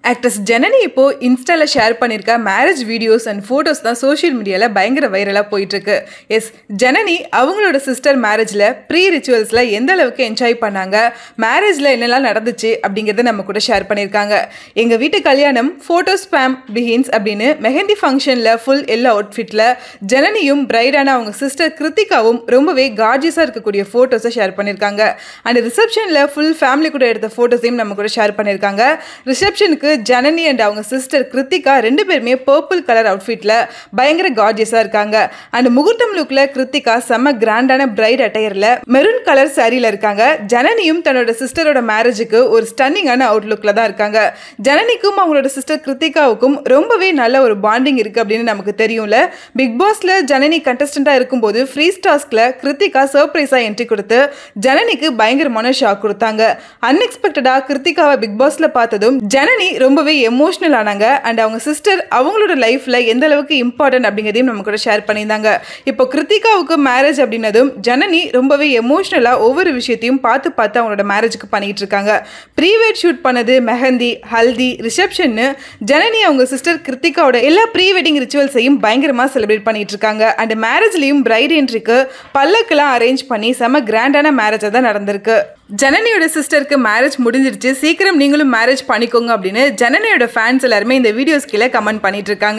Actress Janani இப்போ இன்ஸ்டால share பண்ணியிருக்க மேரேஜ் வீடியோஸ் அண்ட் ஃபோட்டோஸ் தான் சோஷியல் மீடியாவில் பயங்கர வைரலாக போயிட்டு இருக்கு எஸ் ஜனனி அவங்களோட சிஸ்டர் மேரேஜில் ப்ரீ ரிச்சுவல்ஸில் எந்த அளவுக்கு என்ஜாய் பண்ணாங்க மேரேஜில் என்னெல்லாம் நடந்துச்சு அப்படிங்கிறத நம்ம கூட ஷேர் பண்ணியிருக்காங்க எங்கள் வீட்டு கல்யாணம் ஃபோட்டோ ஸ்பேம் பிஹின்ஸ் அப்படின்னு மெஹந்தி ஃபங்க்ஷனில் ஃபுல் எல்லா அவுட்ஃபிட்டில் ஜனனியும் பிரைடான அவங்க சிஸ்டர் கிருத்திகாவும் ரொம்பவே கார்ஜியஸாக இருக்கக்கூடிய ஃபோட்டோஸை ஷேர் பண்ணியிருக்காங்க அண்ட் ரிசப்ஷனில் ஃபுல் ஃபேமிலி கூட எடுத்த ஃபோட்டோஸையும் நம்ம கூட ஷேர் பண்ணியிருக்காங்க ரிசப்ஷனுக்கு ஜனனி அண்ட் அவங்க சிஸ்டர் கிருத்திகா ரெண்டு பேருமே பர்பிள் கலர் அவுட்ஃபிட்டில் பயங்கர கார்ஜியஸாக இருக்காங்க அண்ட் முகூர்த்தம் லுக்கில் கிருத்திகா செம்ம கிராண்டான பிரைட் அட்டையரில் மெரூன் கலர் சாரியில் இருக்காங்க ஜனனியும் தன்னோட சிஸ்டரோட மேரேஜுக்கு ஒரு ஸ்டன்னிங்கான அவுட்லுக்கில் தான் இருக்காங்க ஜனனிக்கும் அவங்களோட சிஸ்டர் கிருத்திகாவுக்கும் ரொம்பவே நல்ல ஒரு பாண்டிங் இருக்குது அப்படின்னு நமக்கு தெரியும்ல பிக் பாஸ்ல ஜனனி கண்டஸ்டண்ட்டாக இருக்கும்போது ஃப்ரீ டாஸ்கில் கிருத்திகா சர்ப்ரைஸாக என்ட்ரி கொடுத்து ஜனனிக்கு பயங்கரமான ஷாக் கொடுத்தாங்க அன்எக்ஸ்பெக்டடாக கிருத்திகாவை பிக் பாஸ்ல பார்த்ததும் ஜனனி ரொம்பவே எமோஷனல் ஆனாங்க அண்ட் அவங்க சிஸ்டர் அவங்களோட லைஃப்ல எந்த அளவுக்கு இம்பார்ட்டன்ட் அப்படிங்கிறதையும் நம்ம கூட ஷேர் பண்ணியிருந்தாங்க இப்போ கிருத்திகாவுக்கு மேரேஜ் அப்படின்னதும் ஜனனி ரொம்பவே எமோஷனலாக ஒவ்வொரு விஷயத்தையும் பார்த்து பார்த்து அவங்களோட மேரேஜுக்கு பண்ணிட்டு இருக்காங்க ப்ரீவேட் ஷூட் பண்ணது மெஹந்தி ஹல்தி ரிசப்ஷன்னு ஜனனி அவங்க சிஸ்டர் கிருத்திகாவோட எல்லா ப்ரீ வெட்டிங் ரிச்சுவல்ஸையும் பயங்கரமாக செலிப்ரேட் பண்ணிட்டு இருக்காங்க அண்ட் மேரேஜ்லேயும் பிரைட் என்ட்ரிக்கு பல்லக்கெல்லாம் அரேஞ்ச் பண்ணி செம கிராண்டான மேரேஜாக தான் நடந்திருக்கு ஜனனியோட சிஸ்டருக்கு மேரேஜ் முடிஞ்சிருச்சு சீக்கிரம் நீங்களும் மேரேஜ் பண்ணிக்கோங்க அப்படின்னு ஜனனியோட ஃபேன்ஸ் எல்லாருமே இந்த வீடியோஸ் கீழே கமெண்ட் பண்ணிட்டு இருக்காங்க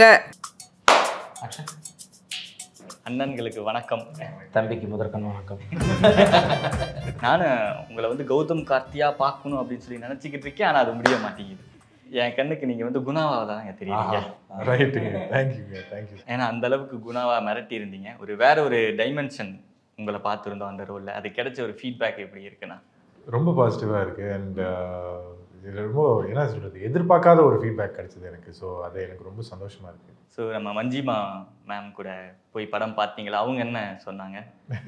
அண்ணன்களுக்கு வணக்கம் தம்பிக்கு முதற்கண் வணக்கம் நானும் உங்களை வந்து கௌதம் கார்த்தியா பார்க்கணும் அப்படின்னு சொல்லி நினச்சிக்கிட்டு இருக்கேன் ஆனால் அது முடிய மாட்டேங்குது என் கண்ணுக்கு நீங்கள் வந்து குணாவாக தாங்க தெரியுறீங்க ரைட்டுங்க தேங்க்யூங்க தேங்க்யூ ஏன்னா அந்த அளவுக்கு குணாவா மிரட்டி இருந்தீங்க ஒரு வேற ஒரு டைமென்ஷன் உங்களை பார்த்துருந்தோம் அந்த ரோலில் அது கிடைச்ச ஒரு ஃபீட்பேக் எப்படி இருக்குண்ணா ரொம்ப பாசிட்டிவாக இருக்குது அண்ட் இது ரொம்ப என்ன சொல்கிறது எதிர்பார்க்காத ஒரு ஃபீட்பேக் கிடைச்சது எனக்கு ஸோ அது எனக்கு ரொம்ப சந்தோஷமாக இருக்குது ஸோ நம்ம மஞ்சிமா மேம் கூட போய் படம் பார்த்தீங்களா அவங்க என்ன சொன்னாங்க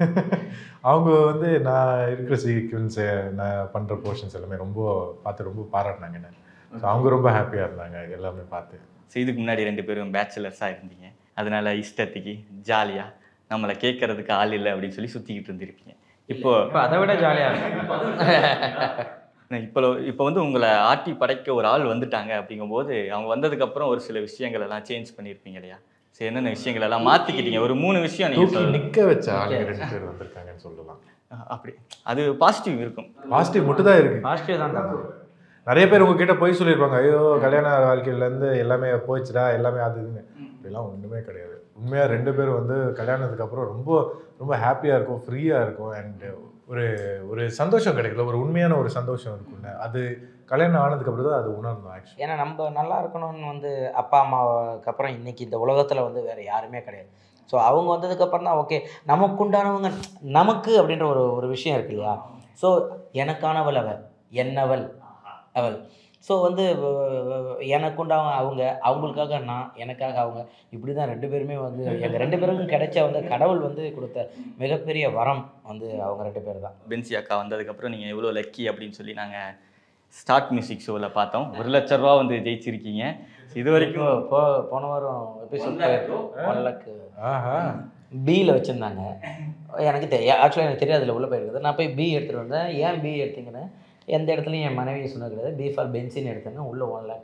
அவங்க வந்து நான் இருக்கிற சீக்வன்ஸு நான் பண்ணுற போர்ஷன்ஸ் எல்லாமே ரொம்ப பார்த்து ரொம்ப பாராட்டினாங்க என்ன ஸோ அவங்க ரொம்ப ஹாப்பியாக இருந்தாங்க எல்லாமே பார்த்து ஸோ இதுக்கு முன்னாடி ரெண்டு பேரும் பேச்சுலர்ஸாக இருந்தீங்க அதனால இஷ்டத்துக்கு ஜாலியாக நம்மளை கேட்கறதுக்கு ஆள் இல்லை அப்படின்னு சொல்லி சுற்றிக்கிட்டு இருந்திருப்பீங்க இப்போ இப்போ அதை விட ஜாலியாக இருக்கும் இப்போ இப்போ வந்து உங்களை ஆட்டி படைக்க ஒரு ஆள் வந்துட்டாங்க அப்படிங்கும்போது அவங்க வந்ததுக்கப்புறம் ஒரு சில விஷயங்கள் எல்லாம் சேஞ்ச் பண்ணியிருப்பீங்க இல்லையா சரி என்னென்ன விஷயங்கள் எல்லாம் மாற்றிக்கிட்டீங்க ஒரு மூணு விஷயம் நீங்கள் தூக்கி சொல்லணும் நிற்க வச்ச ஆளுங்க ரெண்டு பேர் வந்திருக்காங்கன்னு சொல்லலாம் அப்படி அது பாசிட்டிவ் இருக்கும் பாசிட்டிவ் மட்டும் தான் இருக்குது பாசிட்டிவ் தான் தம்பி நிறைய பேர் உங்ககிட்ட போய் சொல்லியிருப்பாங்க ஐயோ கல்யாண வாழ்க்கையிலேருந்து எல்லாமே போயிடுச்சுடா எல்லாமே அது இதுன்னு அப்படிலாம் ஒன்றுமே கிடையாது உண்மையாக ரெண்டு பேரும் வந்து கல்யாணத்துக்கு அப்புறம் ரொம்ப ரொம்ப ஹாப்பியாக இருக்கும் ஃப்ரீயாக இருக்கும் அண்ட் ஒரு ஒரு சந்தோஷம் கிடைக்கல ஒரு உண்மையான ஒரு சந்தோஷம் இருக்கும்ல அது கல்யாணம் ஆனதுக்கு அப்புறம் தான் அது உணரணும் ஆக்சுவலி ஏன்னா நம்ம நல்லா இருக்கணும்னு வந்து அப்பா அம்மாவுக்கு அப்புறம் இன்னைக்கு இந்த உலகத்தில் வந்து வேறு யாருமே கிடையாது ஸோ அவங்க வந்ததுக்கப்புறம் தான் ஓகே நமக்கு உண்டானவங்க நமக்கு அப்படின்ற ஒரு ஒரு விஷயம் இருக்கு இல்லையா ஸோ எனக்கானவள் அவள் என்னவள் அவள் ஸோ வந்து அஹ், எனக்கு உண்டான அவங்க அவங்களுக்காக நான் எனக்காக அவங்க இப்படி தான் ரெண்டு பேருமே வந்து எங்கள் ரெண்டு பேருக்கும் கிடைச்ச வந்து கடவுள் வந்து கொடுத்த மிகப்பெரிய வரம் வந்து அவங்க ரெண்டு பேர் தான் பென்சி அக்கா வந்ததுக்கப்புறம் நீங்கள் எவ்வளோ லக்கி அப்படின்னு சொல்லி நாங்கள் ஸ்டார்ட் மியூசிக் ஷோவில் பார்த்தோம் ஒரு லட்ச ரூபா வந்து ஜெயிச்சிருக்கீங்க இது வரைக்கும் இப்போ போ போன வாரம் எபிசோட் ஒன் லேக் ஆஹா பியில் வச்சுருந்தாங்க எனக்கு தெரியும் ஆக்சுவலாக எனக்கு தெரியாது அதில் உள்ள போயிருக்குது நான் போய் பி எடுத்துகிட்டு வந்தேன் ஏன் பி எடுத்தீங்கன்னு எந்த இடத்துலையும் என் மனைவி சொன்னது கிடையாது பி ஃபார் பென்சின் எடுத்தேங்க உள்ள ஒன் லேக்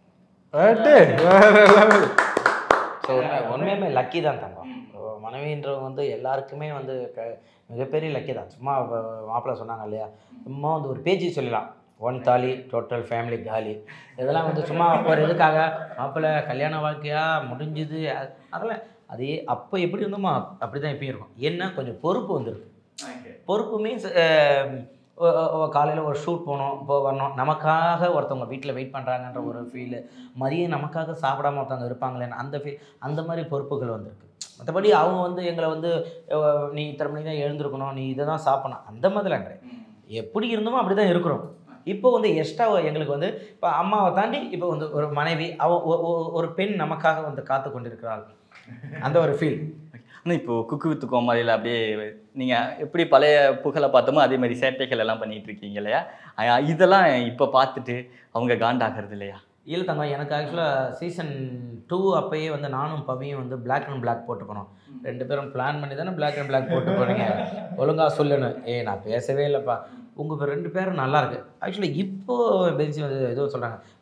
அடே, வேற level. ஸோ உண்மை உண்மையுமே லக்கி தான் தங்கம் மனைவின்றவங்க வந்து எல்லாருக்குமே வந்து க மிகப்பெரிய லக்கி தான் சும்மா மாப்பிள்ளை சொன்னாங்க இல்லையா சும்மா வந்து ஒரு பேச்சு சொல்லலாம் ஒன் தாலி டோட்டல் ஃபேமிலி காலி இதெல்லாம் வந்து சும்மா ஒரு இதுக்காக மாப்பிள்ளை கல்யாண வாழ்க்கையா முடிஞ்சுது அ- அதெல்லாம் அதே அப்போ எப்படி இருந்தோமோ அப்- அப்படி தான் இப்பயும் இருக்கும் என்ன கொஞ்சம் பொறுப்பு வந்திருக்கு பொறுப்பு மீன்ஸ் காலையில் ஒரு ஷூட் போகணும் இப்போ வரணும் நமக்காக ஒருத்தவங்க வீட்டில் வெயிட் பண்ணுறாங்கன்ற ஒரு ஃபீலு மதியம் நமக்காக சாப்பிடாம ஒருத்தவங்க இருப்பாங்களேன்னு அந்த ஃபீல் அந்த மாதிரி பொறுப்புகள் வந்திருக்கு மற்றபடி அவங்க வந்து எங்களை வந்து அஹ், நீ இத்தனை மணிக்கு தான் எழுந்திருக்கணும் நீ இதை தான் சாப்பிடணும் அந்த மாதிரிலாம் கிடையாது எப்படி இருந்தோமோ அப்படி தான் இருக்கிறோம் இப்போ வந்து எக்ஸ்ட்ரா எங்களுக்கு வந்து இப்போ அம்மாவை தாண்டி இப்போ வந்து ஒரு மனைவி அவ ஒ- ஒ- ஒரு பெண் நமக்காக வந்து காத்து கொண்டிருக்கிறாள் அந்த ஒரு ஃபீல் ஆனால் இப்போ குக்கு வித்து கோமாளியில் அப்படியே நீங்கள் எப்படி பழைய புகழை பார்த்தோமோ அதே மாதிரி சேட்டைகள் எல்லாம் பண்ணிட்டு இருக்கீங்க இல்லையா அஹ் இதெல்லாம் இப்போ பார்த்துட்டு அவங்க காண்டாகிறது இல்லையா இல்லை தங்கம் எனக்கு ஆக்சுவலாக சீசன் டூ அப்பயே வந்து நானும் பவியும் வந்து Black அண்ட் Black போட்டு போனோம் ரெண்டு பேரும் பிளான் பண்ணி தானே Black அண்ட் Black போட்டு போனீங்க ஒழுங்கா சொல்லணும் ஏய் நான் பேசவே இல்லைப்பா உங்கள் ரெண்டு பேரும் நல்லா இருக்கு ஆக்சுவலி இப்போ பென்சி வந்து ஏதோ சொல்கிறாங்க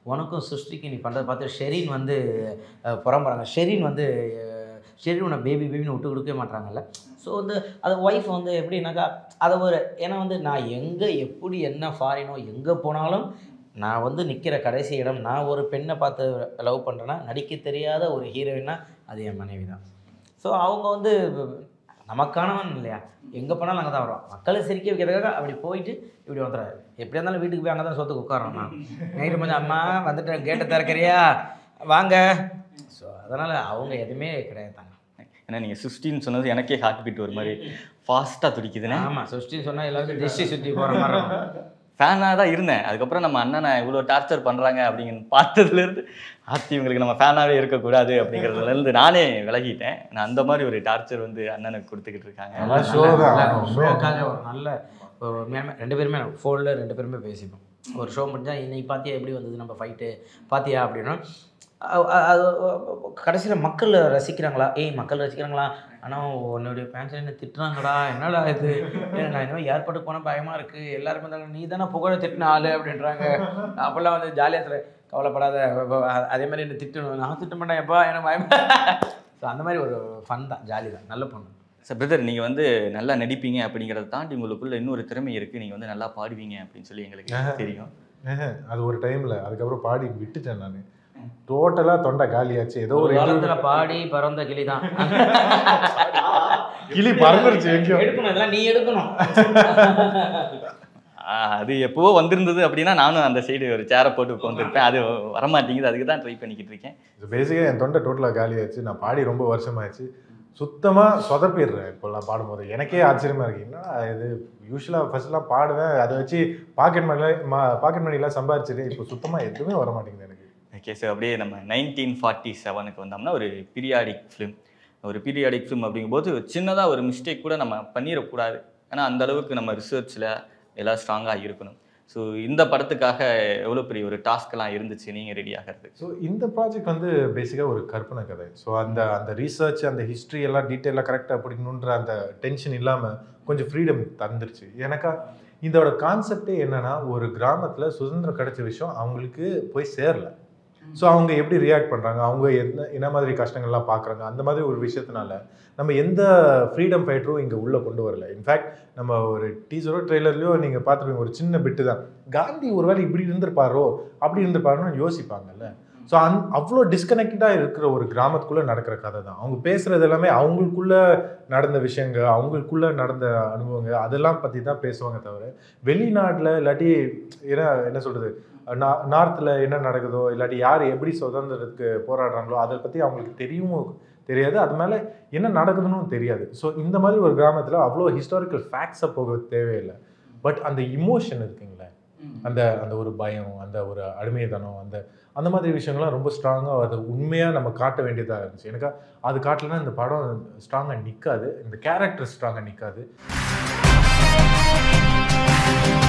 உனக்கும் சிருஷ்டிக்கு நீ பண்ணுறதை பார்த்து ஷெரீன் வந்து அஹ், புறம்புறாங்க ஷெரீன் வந்து அஹ், ஷெரீன் உன்னை பேபி பேபின்னு விட்டு கொடுக்கவே மாட்டாங்கல்ல ஸோ வந்து அது ஒய்ஃப் வந்து எப்படின்னாக்கா அதை ஒரு ஏன்னா வந்து நான் எங்கே எப்படி என்ன ஃபாரினோ எங்கே போனாலும் நான் வந்து நிற்கிற கடைசி இடம் நான் ஒரு பெண்ணை பார்த்து லவ் பண்ணுறேன்னா நடிக்க தெரியாத ஒரு ஹீரோயினா அது என் மனைவி தான் ஸோ அவங்க வந்து நமக்கானவன் இல்லையா எங்கே போனாலும் அங்கே தான் வரோம் மக்களை சிரிக்க வைக்கிறதுக்காக அப்படி போயிட்டு இப்படி வந்துடுறாரு எப்படியா இருந்தாலும் வீட்டுக்கு போய் அங்கே தான் சொத்துக்கு உட்காரோம் நான் நைட்டு கொஞ்சம் அம்மா வந்துட்டேன் கேட்டை திறக்கிறியா வாங்க ஸோ அதனால் அவங்க எதுவுமே கிடையாது தாங்க ஏன்னா நீங்கள் சிக்ஸ்டின்னு சொன்னது எனக்கே ஹார்ட் பீட் ஒரு மாதிரி ஃபாஸ்ட்டாக துடிக்குதுண்ணே ஆமாம் சுஷ்டின்னு சொன்னால் எல்லாருக்கும் திருஷ்டி சுற்றி போகிற மாதிரி இருக்கும் ஃபேனாக தான் இருந்தேன் அதுக்கப்புறம் நம்ம அண்ணனை இவ்வளோ டார்ச்சர் பண்ணுறாங்க அப்படிங்கிற பார்த்ததுலேருந்து ஆத்தி இவங்களுக்கு நம்ம ஃபேனாகவே இருக்கக்கூடாது அப்படிங்கிறதுலேருந்து நானே விலகிட்டேன் நான் அந்த மாதிரி ஒரு டார்ச்சர் வந்து அண்ணனுக்கு கொடுத்துக்கிட்டு இருக்காங்க நல்லா show தான். ஷோக்காக ஒரு நல்ல ஒரு உண்மையாலுமே ரெண்டு பேருமே ஃபோனில் ரெண்டு பேருமே பேசிப்போம் ஒரு ஷோ முடிஞ்சால் இன்னைக்கு பார்த்தியா எப்படி வந்தது நம்ம ஃபைட்டு பார்த்தியா அப்படின்னா அ- அ- அது கடைசியில் மக்கள் ரசிக்கிறாங்களா ஏய் மக்கள் ரசிக்கிறாங்களா ஆனால் உன்னுடைய ஃபேன்ஸ் என்ன திட்டுறாங்கடா என்னடா இது ஏய், நான் இந்த மாதிரி ஏர்போர்ட்டுக்கு போனால் பயமாக இருக்குது எல்லாருமே இருந்தாங்க நீ தானே புகழ திட்டின ஆளு அப்படின்றாங்க அப்போல்லாம் வந்து ஜாலியாக சொல்கிறேன் கவலைப்படாத வ- வ- அதே மாதிரி என்ன திட்டணும் நான் திட்ட மாட்டேன் எப்பா எனக்கு பயமா ஸோ அந்த மாதிரி ஒரு ஃபன் தான் ஜாலி தான் நல்ல பொண்ணு சார் பிரதர் நீங்கள் வந்து நல்லா நடிப்பீங்க அப்படிங்கிறத தாண்டி உங்களுக்குள்ள இன்னொரு திறமை இருக்குது நீங்கள் வந்து நல்லா பாடுவீங்க அப்படின்னு சொல்லி எங்களுக்கு தெரியும் ஏஹே, அது ஒரு டைம்ல அதுக்கப்புறம் பாடி விட்டுட்டேன் நான் டோட்டலா தொண்டை காலியாச்சு ஏதோ ஒரு ஒரு காலத்துல பாடி பறந்த கிளி தான் கிளி பறந்துருச்சு எங்கேயோ எடுக்கணும் இதெல்லாம் நீ எடுக்கணும் ஆஹ், அது எப்போவோ வந்திருந்தது அப்படின்னா நானும் அந்த சைடு ஒரு சேரை போட்டு உட்காந்துருப்பேன் அது வரமாட்டேங்குது அதுக்கு தான் ட்ரை பண்ணிக்கிட்டு இருக்கேன் பேசிக்காக என் தொண்டை டோட்டலாக காலியாச்சு நான் பாடி ரொம்ப வருஷமாச்சு சுத்தமாக சொதப்பிடுறேன் இப்போல்லாம் பாடும்போது எனக்கே ஆச்சரியமா இருக்கு என்னடா இது யூஸ்வலாக ஃபர்ஸ்ட்லாம் பாடுவேன் அதை வச்சு பாக்கெட் மணி பாக்கெட் மணிலாம் சம்பாரிச்சிட்டு இப்போ சுத்தமாக எதுவுமே வர மாட்டேங்குது எனக்கு ஓகே சார் அப்படியே நம்ம நைன்டீன் ஃபார்ட்டி செவனுக்கு வந்தோம்னா ஒரு பீரியாடிக் ஃபிலிம் ஒரு பீரியாடிக் ஃபிலிம் அப்படிங்கும்போது சின்னதாக ஒரு மிஸ்டேக் கூட நம்ம பண்ணிடக்கூடாது ஏன்னா அந்த அளவுக்கு நம்ம ரிசர்ச்சில் எல்லாம் ஸ்ட்ராங்காக இருக்கணும் ஸோ இந்த படத்துக்காக எவ்வளோ பெரிய ஒரு டாஸ்க்கெல்லாம் இருந்துச்சு நீங்கள் ரெடி ஆகிறது ஸோ இந்த ப்ராஜெக்ட் வந்து பேசிக்காக ஒரு கற்பனை கதை ஸோ அந்த அந்த ரீசர்ச் அந்த ஹிஸ்ட்ரி எல்லாம் டீட்டெயிலாக கரெக்டாக படிக்கணுன்ற அந்த டென்ஷன் இல்லாமல் கொஞ்சம் ஃப்ரீடம் தந்துருச்சு எனக்கா இதோட கான்செப்டே என்னன்னா ஒரு கிராமத்தில் சுதந்திரம் கிடைச்ச விஷயம் அவங்களுக்கு போய் சேரல ஸோ அவங்க எப்படி ரியாக்ட் பண்ணுறாங்க அவங்க என்ன என்ன மாதிரி கஷ்டங்கள்லாம் பார்க்குறாங்க அந்த மாதிரி ஒரு விஷயத்தினால நம்ம எந்த ஃப்ரீடம் ஃபைட்டரும் இங்கே உள்ளே கொண்டு வரல இன்ஃபேக்ட் நம்ம ஒரு டீசரோ ட்ரெய்லர்லையோ நீங்கள் பார்த்துப்பீங்க ஒரு சின்ன பிட்டு தான் காந்தி ஒருவேளை இப்படி இருந்திருப்பாரோ அப்படி இருந்திருப்பாரோன்னு யோசிப்பாங்கல்ல ஸோ அந் அவ்வளோ டிஸ்கனெக்டடாக இருக்கிற ஒரு கிராமத்துக்குள்ளே நடக்கிற கதை தான் அவங்க பேசுகிறது எல்லாமே அவங்களுக்குள்ள நடந்த விஷயங்கள் அவங்களுக்குள்ள நடந்த அனுபவங்கள் அதெல்லாம் பற்றி தான் பேசுவாங்க தவிர வெளிநாட்டில் இல்லாட்டி என்ன என்ன சொல்கிறது நார்த்தில் என்ன நடக்குதோ இல்லாட்டி யார் எப்படி சுதந்திரத்துக்கு போராடுறாங்களோ அதை பற்றி அவங்களுக்கு தெரியவும் தெரியாது அது மேலே என்ன நடக்குதுன்னு தெரியாது ஸோ இந்த மாதிரி ஒரு கிராமத்தில் அவ்வளோ ஹிஸ்டாரிக்கல் ஃபேக்ட்ஸை போக தேவையில்லை பட் அந்த இமோஷன் இருக்குங்களே அந்த அந்த ஒரு பயம் அந்த ஒரு அடிமைத்தனம் அந்த அந்த மாதிரி விஷயங்கள்லாம் ரொம்ப ஸ்ட்ராங்காக அது உண்மையாக நம்ம காட்ட வேண்டியதாக இருந்துச்சு எனக்கு அது காட்டலைன்னா இந்த படம் ஸ்ட்ராங்காக நிற்காது இந்த கேரக்டர் ஸ்ட்ராங்காக நிற்காது